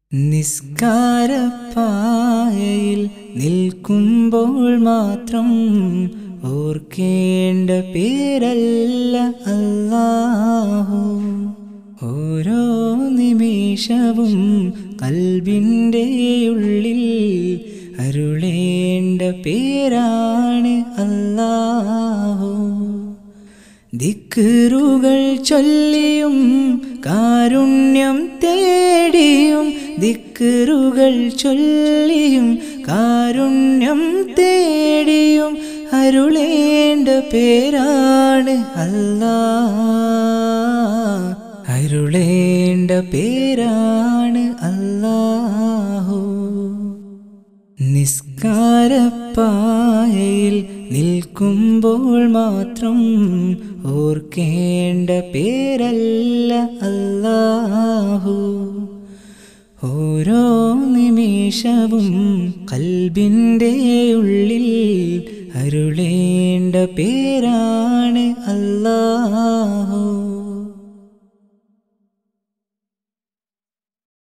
നിസ്കാരപ്പായയിൽ നിൽക്കുമ്പോൾ മാത്രം ഓർക്കേണ്ട പേരല്ല അല്ലാഹു ഓരോ നിമിഷവും കൽബിൻ്റെ ഉള്ളിൽ അരുളേണ്ട പേരാണ് അല്ലാഹു ദിക്കറുകൾ ചൊല്ലിയും കാരുണ്യം തേടിയും ദിക്കറുകൾ ചൊല്ലിയും കാരുണ്യം തേടിയും അരുളേണ്ട പേരാണ് അല്ലാ അരുളേണ്ട പേരാണ് അല്ലാഹു നിസ്കാരപ്പായയിൽ നിൽക്കുമ്പോൾ മാത്രം ഓർക്കേണ്ട പേരല്ല അല്ലാഹു ഓരോ നിമിഷവും കൽബിൻ്റെ ഉള്ളിൽ അരുളേണ്ട പേരാണ് അല്ലാഹു